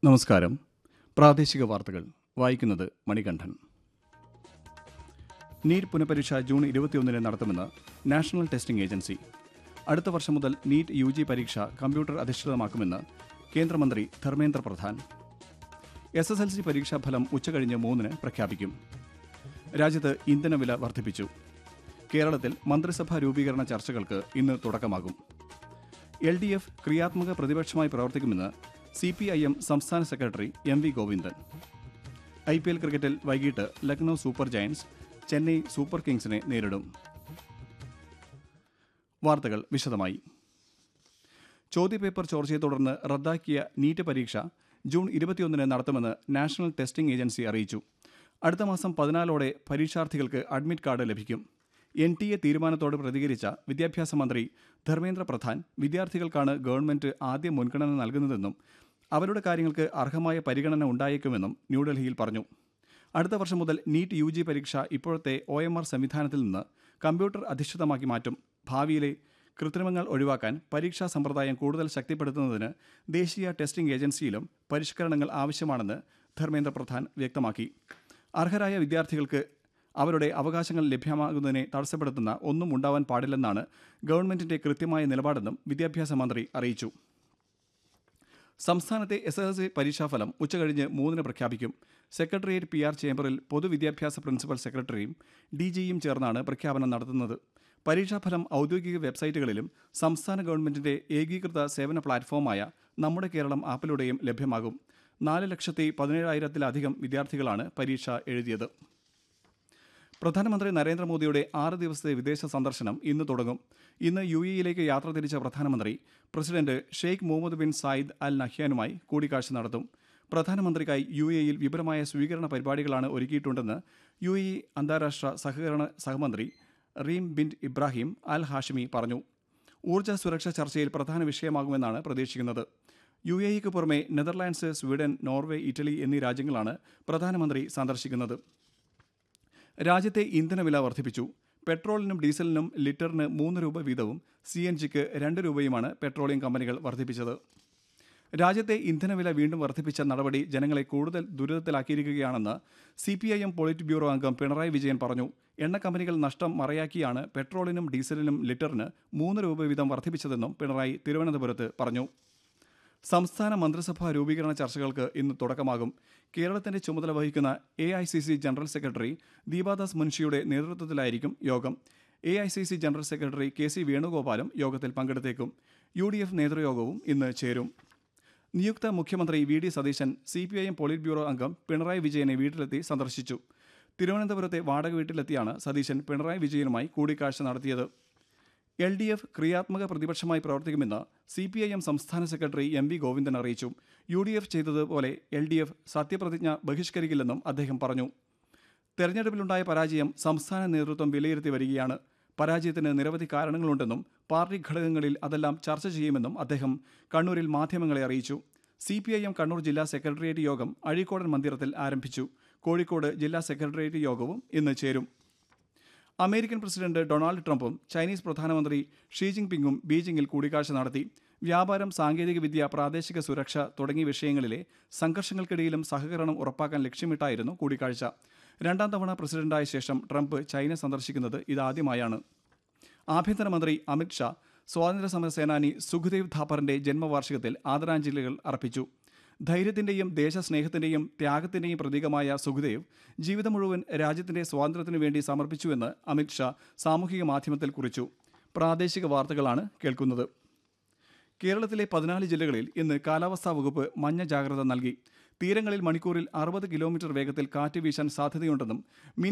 നമസ്കാരം പ്രാദേശിക വാർത്തകൾ വായിക്കുന്നത് മണികണ്ഠൻ നീറ്റ് പുനഃപരീക്ഷ ജൂൺ ഇരുപത്തിയൊന്നിന് നടത്തുമെന്ന് നാഷണൽ ടെസ്റ്റിംഗ് ഏജൻസി അടുത്ത വർഷം മുതൽ നീറ്റ് യു ജി പരീക്ഷ കമ്പ്യൂട്ടർ അധിഷ്ഠിതമാക്കുമെന്ന് കേന്ദ്രമന്ത്രി Dharmendra Pradhan S S L C പരീക്ഷാഫലം ഉച്ചകഴിഞ്ഞ് മൂന്നിന് പ്രഖ്യാപിക്കും രാജ്യത്ത് ഇന്ധനവില വർദ്ധിപ്പിച്ചു കേരളത്തിൽ മന്ത്രിസഭാ രൂപീകരണ ചർച്ചകൾക്ക് ഇന്ന് തുടക്കമാകും എൽ ഡി എഫ് ക്രിയാത്മക പ്രതിപക്ഷമായി പ്രവർത്തിക്കുമെന്ന് സി പി ഐ എം സംസ്ഥാന secretary M V Govindan I P L ക്രിക്കറ്റിൽ വൈകിട്ട് Lucknow super giants Chennai super കിങ്സിനെ നേരിടും വാർത്തകൾ വിശദമായി ചോദ്യപേപ്പർ ചോർച്ചയെ തുടർന്ന് റദ്ദാക്കിയ നീറ്റ് പരീക്ഷ ജൂൺ ഇരുപത്തിയൊന്നിന് നടത്തുമെന്ന് നാഷണൽ ടെസ്റ്റിംഗ് ഏജൻസി അറിയിച്ചു അടുത്ത മാസം പതിനാലോടെ പരീക്ഷാർത്ഥികൾക്ക് അഡ്മിറ്റ് കാർഡ് ലഭിക്കും എൻ ടി എ തീരുമാനത്തോട് പ്രതികരിച്ച വിദ്യാഭ്യാസ മന്ത്രി ധർമ്മേന്ദ്ര പ്രധാൻ വിദ്യാർത്ഥികൾക്കാണ് ഗവൺമെന്റ് ആദ്യ മുൻഗണന നൽകുന്നതെന്നും അവരുടെ കാര്യങ്ങൾക്ക് അർഹമായ പരിഗണന ഉണ്ടായേക്കുമെന്നും ന്യൂഡൽഹിയിൽ പറഞ്ഞു അടുത്ത വർഷം മുതൽ നീറ്റ് യു ജി പരീക്ഷ ഇപ്പോഴത്തെ ഒ എം ആർ സംവിധാനത്തിൽ നിന്ന് കമ്പ്യൂട്ടർ അധിഷ്ഠിതമാക്കി മാറ്റും ഭാവിയിലെ കൃത്രിമങ്ങൾ ഒഴിവാക്കാൻ പരീക്ഷാ സമ്പ്രദായം കൂടുതൽ ശക്തിപ്പെടുത്തുന്നതിന് ദേശീയ ടെസ്റ്റിംഗ് ഏജൻസിയിലും പരിഷ്കരണങ്ങൾ ആവശ്യമാണെന്ന് ധർമ്മേന്ദ്ര പ്രധാൻ വ്യക്തമാക്കി അർഹരായ വിദ്യാർത്ഥികൾക്ക് അവരുടെ അവകാശങ്ങൾ ലഭ്യമാകുന്നതിനെ തടസ്സപ്പെടുത്തുന്ന ഒന്നും ഉണ്ടാവാൻ പാടില്ലെന്നാണ് ഗവൺമെന്റിന്റെ കൃത്യമായ നിലപാടെന്നും വിദ്യാഭ്യാസ മന്ത്രി അറിയിച്ചു സംസ്ഥാനത്തെ എസ് എസ് എൽ സി പരീക്ഷാഫലം ഉച്ചകഴിഞ്ഞ് മൂന്നിന് പ്രഖ്യാപിക്കും സെക്രട്ടേറിയറ്റ് പി ആർ ചേംബറിൽ പൊതുവിദ്യാഭ്യാസ പ്രിൻസിപ്പൽ സെക്രട്ടറിയും ഡി ജിയും ചേർന്നാണ് പ്രഖ്യാപനം നടത്തുന്നത് പരീക്ഷാഫലം ഔദ്യോഗിക വെബ്സൈറ്റുകളിലും സംസ്ഥാന ഗവൺമെന്റിന്റെ ഏകീകൃത സേവന പ്ലാറ്റ്ഫോമായ നമ്മുടെ കേരളം ആപ്പിലൂടെയും ലഭ്യമാകും നാല് ലക്ഷത്തി പതിനേഴായിരത്തിലധികം വിദ്യാർത്ഥികളാണ് പരീക്ഷ എഴുതിയത് പ്രധാനമന്ത്രി നരേന്ദ്രമോദിയുടെ ആറ് ദിവസത്തെ വിദേശ സന്ദർശനം ഇന്ന് തുടങ്ങും ഇന്ന് യു എയിലേക്ക് യാത്ര തിരിച്ച പ്രധാനമന്ത്രി president Sheikh Mohamed bin Zayed Al നഹ്യാനുമായി കൂടിക്കാഴ്ച നടത്തും പ്രധാനമന്ത്രിക്കായി യു എയിൽ വിപുലമായ സ്വീകരണ പരിപാടികളാണ് ഒരുക്കിയിട്ടുണ്ടെന്ന് യു എ അന്താരാഷ്ട്ര സഹകരണ സഹമന്ത്രി Reem bin Ibrahim Al Hashimy പറഞ്ഞു ഊർജ്ജ സുരക്ഷ ചർച്ചയിൽ പ്രധാന വിഷയമാകുമെന്നാണ് പ്രതീക്ഷിക്കുന്നത് യു എ ഇക്ക് പുറമെ നെതർലാൻഡ്സ് സ്വീഡൻ നോർവേ ഇറ്റലി എന്നീ രാജ്യങ്ങളാണ് പ്രധാനമന്ത്രി സന്ദർശിക്കുന്നത് രാജ്യത്തെ ഇന്ധനവില വർദ്ധിപ്പിച്ചു പെട്രോളിനും ഡീസലിനും ലിറ്ററിന് മൂന്ന് രൂപ വീതവും സി എൻ ജിക്ക് രണ്ട് രൂപയുമാണ് പെട്രോളിയം കമ്പനികൾ വർദ്ധിപ്പിച്ചത് രാജ്യത്തെ ഇന്ധനവില വീണ്ടും വർദ്ധിപ്പിച്ച നടപടി ജനങ്ങളെ കൂടുതൽ ദുരിതത്തിലാക്കിയിരിക്കുകയാണെന്ന് C P I M politburo അംഗം പിണറായി വിജയൻ പറഞ്ഞു എണ്ണ കമ്പനികൾ നഷ്ടം മറയാക്കിയാണ് പെട്രോളിനും ഡീസലിനും ലിറ്ററിന് മൂന്ന് രൂപ വീതം വർദ്ധിപ്പിച്ചതെന്നും പിണറായി തിരുവനന്തപുരത്ത് പറഞ്ഞു സംസ്ഥാന മന്ത്രിസഭാ രൂപീകരണ ചർച്ചകൾക്ക് ഇന്ന് തുടക്കമാകും കേരളത്തിന്റെ ചുമതല വഹിക്കുന്ന A I C C general secretary Deepa Das മുൻഷിയുടെ നേതൃത്വത്തിലായിരിക്കും യോഗം A I C C general secretary K C വേണുഗോപാലും യോഗത്തിൽ പങ്കെടുത്തേക്കും യു ഡി എഫ് നേതൃയോഗവും ഇന്ന് ചേരും നിയുക്ത മുഖ്യമന്ത്രി V D Satheesan C P I M politburo അംഗം പിണറായി വിജയനെ വീട്ടിലെത്തി സന്ദർശിച്ചു തിരുവനന്തപുരത്തെ വാടക വീട്ടിലെത്തിയാണ് സതീശൻ പിണറായി വിജയനുമായി കൂടിക്കാഴ്ച നടത്തിയത് എൽ ഡി എഫ് ക്രിയാത്മക പ്രതിപക്ഷമായി പ്രവർത്തിക്കുമെന്ന് സി പി ഐ എം സംസ്ഥാന സെക്രട്ടറി എം വി ഗോവിന്ദൻ അറിയിച്ചു യു ഡി എഫ് ചെയ്തതുപോലെ എൽ ഡി എഫ് സത്യപ്രതിജ്ഞ ബഹിഷ്കരിക്കില്ലെന്നും അദ്ദേഹം പറഞ്ഞു തെരഞ്ഞെടുപ്പിലുണ്ടായ പരാജയം സംസ്ഥാന നേതൃത്വം വിലയിരുത്തി വരികയാണ് പരാജയത്തിന് നിരവധി കാരണങ്ങളുണ്ടെന്നും പാർട്ടി ഘടകങ്ങളിൽ അതെല്ലാം ചർച്ച ചെയ്യുമെന്നും അദ്ദേഹം കണ്ണൂരിൽ മാധ്യമങ്ങളെ അറിയിച്ചു C P I M Kannur ജില്ലാ സെക്രട്ടേറിയറ്റ് യോഗം അഴീക്കോടൻ മന്ദിരത്തിൽ ആരംഭിച്ചു കോഴിക്കോട് ജില്ലാ സെക്രട്ടേറിയറ്റ് യോഗവും ഇന്ന് ചേരും അമേരിക്കൻ പ്രസിഡന്റ് ഡൊണാൾഡ് ട്രംപും ചൈനീസ് പ്രധാനമന്ത്രി ഷീ ജിൻപിങ്ങും ബീജിംഗിൽ കൂടിക്കാഴ്ച നടത്തി വ്യാപാരം സാങ്കേതികവിദ്യ പ്രാദേശിക സുരക്ഷ തുടങ്ങിയ വിഷയങ്ങളിലെ സംഘർഷങ്ങൾക്കിടയിലും സഹകരണം ഉറപ്പാക്കാൻ ലക്ഷ്യമിട്ടായിരുന്നു കൂടിക്കാഴ്ച രണ്ടാം തവണ പ്രസിഡന്റായ ശേഷം ട്രംപ് ചൈന സന്ദർശിക്കുന്നത് ഇതാദ്യമായാണ് ആഭ്യന്തരമന്ത്രി അമിത് ഷാ സ്വാതന്ത്ര്യസമര സേനാനി സുഖ്ദേവ് ഥാപ്പറിന്റെ ജന്മവാർഷികത്തിൽ ആദരാഞ്ജലികൾ അർപ്പിച്ചു ധൈര്യത്തിന്റെയും ദേശസ്നേഹത്തിന്റെയും ത്യാഗത്തിന്റെയും പ്രതീകമായ സുഖ്ദേവ് ജീവിതം മുഴുവൻ രാജ്യത്തിന്റെ സ്വാതന്ത്ര്യത്തിനു വേണ്ടി സമർപ്പിച്ചുവെന്ന് അമിത് ഷാ സാമൂഹിക മാധ്യമത്തിൽ കുറിച്ചു പ്രാദേശിക വാർത്തകളാണ് കേൾക്കുന്നത് കേരളത്തിലെ പതിനാല് ജില്ലകളിൽ ഇന്ന് കാലാവസ്ഥാ വകുപ്പ് മഞ്ഞ ജാഗ്രത നൽകി തീരങ്ങളിൽ മണിക്കൂറിൽ അറുപത് കിലോമീറ്റർ വേഗത്തിൽ കാറ്റ് വീശാൻ സാധ്യതയുണ്ടെന്നും